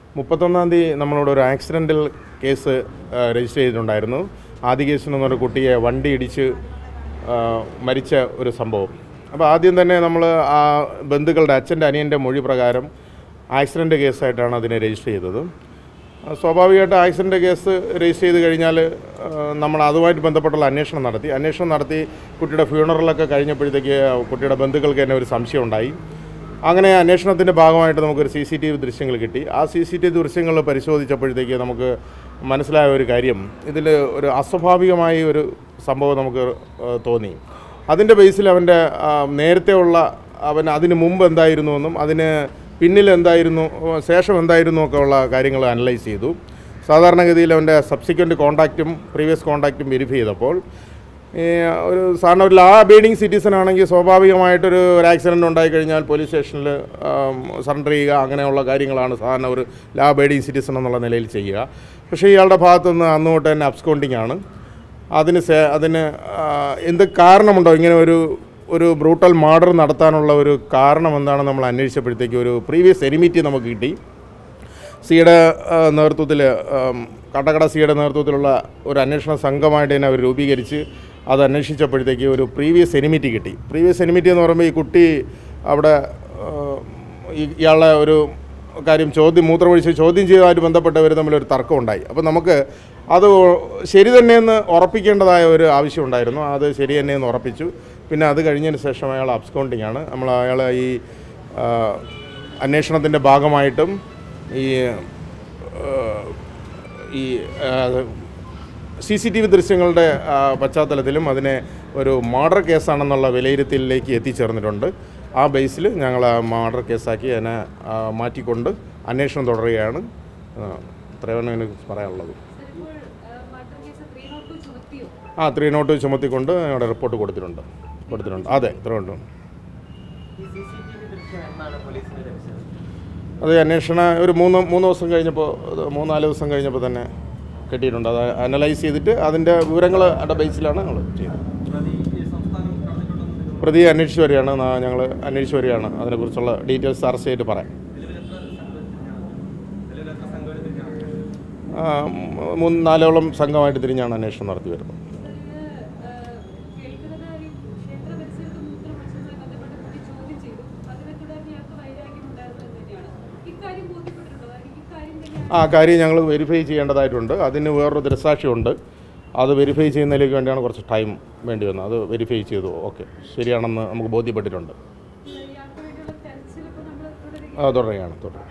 മുപ്പത്തൊന്നാം തീയതി നമ്മളോട് ഒരു ആക്സിഡൻ്റൽ കേസ് ആ, രജിസ്റ്റർ ചെയ്തിട്ടുണ്ടായിരുന്നു ആദ്യ കേസ് എന്ന് പറഞ്ഞ കുട്ടിയെ വണ്ടി ഇടിച്ച് ആ, മരിച്ച ഒരു സംഭവം അപ്പോൾ ആദ്യം തന്നെ നമ്മൾ ആ ബന്ധുക്കളുടെ അച്ഛൻ്റെ അനിയൻ്റെ മൊഴി പ്രകാരം ആക്സിഡൻ്റ് കേസായിട്ടാണ് അതിനെ രജിസ്റ്റർ ചെയ്തത് ആ, സ്വാഭാവികമായിട്ട് ആക്സിഡൻ്റ് കേസ് രജിസ്റ്റർ ചെയ്ത് കഴിഞ്ഞാൽ ആ, നമ്മൾ അതുമായിട്ട് ബന്ധപ്പെട്ടുള്ള അന്വേഷണം നടത്തി അന്വേഷണം നടത്തി കുട്ടിയുടെ ഫ്യൂണറലൊക്കെ കഴിഞ്ഞപ്പോഴത്തേക്ക് കുട്ടിയുടെ ബന്ധുക്കൾക്ക് തന്നെ ഒരു സംശയം ഉണ്ടായി അങ്ങനെ അന്വേഷണത്തിൻ്റെ ഭാഗമായിട്ട് നമുക്കൊരു സി സി ടി വി ദൃശ്യങ്ങൾ കിട്ടി ആ സി സി ടി വി ദൃശ്യങ്ങൾ പരിശോധിച്ചപ്പോഴത്തേക്ക് നമുക്ക് മനസ്സിലായ ഒരു കാര്യം ഇതിൽ ഒരു അസ്വാഭാവികമായ ഒരു സംഭവം നമുക്ക് ആ, തോന്നി അതിൻ്റെ ബേസിൽ അവൻ്റെ ആ, നേരത്തെ ഉള്ള അവൻ അതിന് മുമ്പ് എന്തായിരുന്നുവെന്നും അതിന് പിന്നിൽ എന്തായിരുന്നു ശേഷം എന്തായിരുന്നു ഒക്കെ ഉള്ള കാര്യങ്ങൾ അനലൈസ് ചെയ്തു സാധാരണഗതിയിൽ അവൻ്റെ സബ്സിക്വൻറ്റ് കോൺടാക്റ്റും പ്രീവിയസ് കോൺടാക്റ്റും വെരിഫൈ ചെയ്തപ്പോൾ ഈ ഒരു സാധാരണ ഒരു ലാ അബൈഡിങ് സിറ്റിസൺ ആണെങ്കിൽ സ്വാഭാവികമായിട്ടൊരു ഒരു ആക്സിഡൻറ്റ് ഉണ്ടായി കഴിഞ്ഞാൽ പോലീസ് സ്റ്റേഷനിൽ സറണ്ടർ ചെയ്യുക അങ്ങനെയുള്ള കാര്യങ്ങളാണ് സാധാരണ ഒരു ലാ അബൈഡിങ് സിറ്റിസൺ എന്നുള്ള നിലയിൽ ചെയ്യുക പക്ഷേ ഇയാളുടെ ഭാഗത്തുനിന്ന് അന്ന് തൊട്ട് തന്നെ അബ്സ്കോണ്ടിങ് ആണ് അതിന് സേ അതിന് ആ, എന്ത് കാരണമുണ്ടോ ഇങ്ങനെ ഒരു ഒരു ബ്രൂട്ടൽ മർഡർ നടത്താനുള്ള ഒരു കാരണം എന്താണെന്ന് നമ്മൾ അന്വേഷിച്ചപ്പോഴത്തേക്ക് ഒരു പ്രീവിയസ് എനിമിറ്റി നമുക്ക് കിട്ടി സിയുടെ നേതൃത്വത്തിൽ കട്ടക്കട സിയുടെ നേതൃത്വത്തിലുള്ള ഒരു അന്വേഷണ സംഘമായിട്ട് തന്നെ അവർ രൂപീകരിച്ച് അത് അന്വേഷിച്ചപ്പോഴത്തേക്ക് ഒരു പ്രീവിയസ് എനിമിറ്റി കിട്ടി പ്രീവിയസ് എനിമിറ്റി എന്ന് പറയുമ്പോൾ ഈ കുട്ടി അവിടെ ആ, ഈ- ഇയാളെ ഒരു കാര്യം ചോദ്യം മൂത്രമൊഴിച്ച് ചോദ്യം ചെയ്തതുമായിട്ട് ബന്ധപ്പെട്ടവർ തമ്മിലൊരു തർക്കം ഉണ്ടായി അപ്പോൾ നമുക്ക് അത് ശരി തന്നെയെന്ന് ഉറപ്പിക്കേണ്ടതായ ഒരു ആവശ്യം ഉണ്ടായിരുന്നു അത് ശരി തന്നെയെന്ന് ഉറപ്പിച്ചു പിന്നെ അത് കഴിഞ്ഞതിന് ശേഷം അയാൾ അബ്സ്കൗണ്ടിങ് ആണ് നമ്മൾ അയാൾ ഈ ആ, അന്വേഷണത്തിൻ്റെ ഭാഗമായിട്ടും ഈ ആ, ഈ സി സി ടി വി ദൃശ്യങ്ങളുടെ ആ, പശ്ചാത്തലത്തിലും അതിനെ ഒരു മർഡർ കേസാണെന്നുള്ള വിലയിരുത്തലിലേക്ക് എത്തിച്ചേർന്നിട്ടുണ്ട് ആ ബേസിൽ ഞങ്ങൾ ആ മർഡർ കേസാക്കി അതിനെ ആ, മാറ്റിക്കൊണ്ട് അന്വേഷണം തുടരുകയാണ് ആ, ഇത്രയാണ് എനിക്ക് പറയാനുള്ളത് ഇപ്പോൾ murder case three nought two ചുമത്തിയോ ആ ത്രീ നോട്ട് ചുമത്തിക്കൊണ്ട് ഞങ്ങളുടെ റിപ്പോർട്ട് കൊടുത്തിട്ടുണ്ട് കൊടുത്തിട്ടുണ്ട് അതെ ഇത്ര ഉണ്ട് ഈ സി സി ടി വി ദൃശ്യം എന്നാണ് പോലീസിന് ലഭിച്ചത് അത് അന്വേഷണ ഒരു മൂന്ന് മൂന്ന് ദിവസം കഴിഞ്ഞപ്പോൾ അത് മൂന്നാല് ദിവസം കഴിഞ്ഞപ്പോൾ തന്നെ കിട്ടിയിട്ടുണ്ട് അത് അനലൈസ് ചെയ്തിട്ട് അതിൻ്റെ വിവരങ്ങൾ അതിൻ്റെ ബേസിലാണ് ഞങ്ങൾ ചെയ്തത് പ്രതി അന്വേഷിച്ച് വരികയാണ് ഞങ്ങൾ അന്വേഷിച്ച് വരികയാണ് അതിനെക്കുറിച്ചുള്ള ഡീറ്റെയിൽസ് അറസ്റ്റ് ചെയ്തിട്ട് പറയാം ആ, മൂന്ന് നാലോളം സംഘമായിട്ട് തിരിഞ്ഞാണ് അന്വേഷണം നടത്തി വരുന്നത് കേൾക്കുന്നത് ഈ ക്ഷേത്ര പരിസരത്ത് മൂത്രമൊഴിച്ചതുമായി ബന്ധപ്പെട്ട് കൂടി ചോദ്യം ചെയ്തു അതിനെ തുടർന്ന് ഇയാൾക്ക് വൈരാഗ്യം ഉണ്ടായിരുന്നു എന്ന് തന്നെയാണ് ഇക്കാര്യം ബോധ്യപ്പെട്ടിട്ടുണ്ടോ അല്ലെങ്കിൽ ഇക്കാര്യം തന്നെയാണ് ആ കാര്യം ഞങ്ങൾ വെരിഫൈ ചെയ്യേണ്ടതായിട്ടുണ്ട് അതിന് വേറൊരു ദൃസാക്ഷിയുണ്ട് അത് വെരിഫൈ ചെയ്യുന്നതിലേക്ക് വേണ്ടിയാണ് കുറച്ച് ടൈം വേണ്ടി വന്നത് അത് വെരിഫൈ ചെയ്തു ഓക്കെ ശരിയാണെന്ന് നമുക്ക് ബോധ്യപ്പെട്ടിട്ടുണ്ട് ഇയാൾക്ക് വേണ്ടിയുള്ള തെരച്ചിൽ ഇപ്പോൾ നമ്മൾ തുടരുകയാണ് ആ തുടരുകയാണ് തുടരും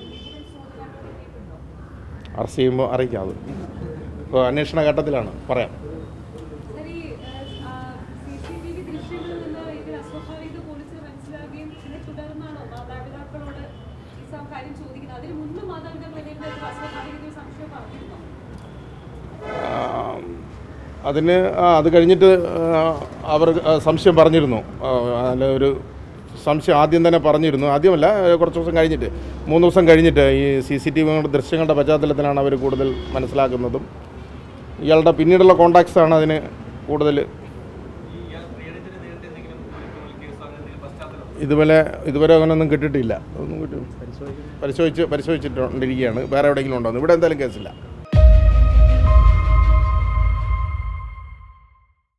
അറസ്റ്റ് ചെയ്യുമ്പോൾ അറിയിക്കാം അത് ഇപ്പോൾ അന്വേഷണ ഘട്ടത്തിലാണ് പറയാം സർ, ഈ സി സി ടി വി ദൃശ്യങ്ങളിൽ നിന്ന് ഇതിൽ അസ്വാഭാവികത പോലീസിന് മനസ്സിലാവുകയും ഇതിനെ തുടർന്നാണോ മാതാപിതാക്കളോട് ഈ സം- കാര്യം ചോദിക്കുന്നത് അതിന് മുൻപ് മാതാപിതാക്കൾ എന്തെങ്കിലും ഒരു അസ്വാഭാവികത സംശയം പറഞ്ഞിരുന്നോ ആ, അതിന് ആ, അത് കഴിഞ്ഞിട്ട് ആ, അവർ ആ, സംശയം പറഞ്ഞിരുന്നു ആ, അതിൽ ഒരു സംശയം ആദ്യം തന്നെ പറഞ്ഞിരുന്നു ആദ്യമല്ല ഏ, കുറച്ച് ദിവസം കഴിഞ്ഞിട്ട് മൂന്ന് ദിവസം കഴിഞ്ഞിട്ട് ഈ സി സി ടി വിയുടെ ദൃശ്യങ്ങളുടെ പശ്ചാത്തലത്തിലാണ് അവർ കൂടുതൽ മനസ്സിലാക്കുന്നതും ഇയാളുടെ പിന്നീടുള്ള കോണ്ടാക്ട്സ് ആണ് അതിന് കൂടുതൽ ഇതുപോലെ ഇതുവരെ അങ്ങനെയൊന്നും കിട്ടിയിട്ടില്ല അതൊന്നും കിട്ടി പരിശോധിച്ച് പരിശോധിച്ചിട്ടുണ്ടിരിക്കുകയാണ് വേറെ എവിടെയെങ്കിലും ഉണ്ടോ എന്ന് ഇവിടെ എന്തായാലും കേസില്ല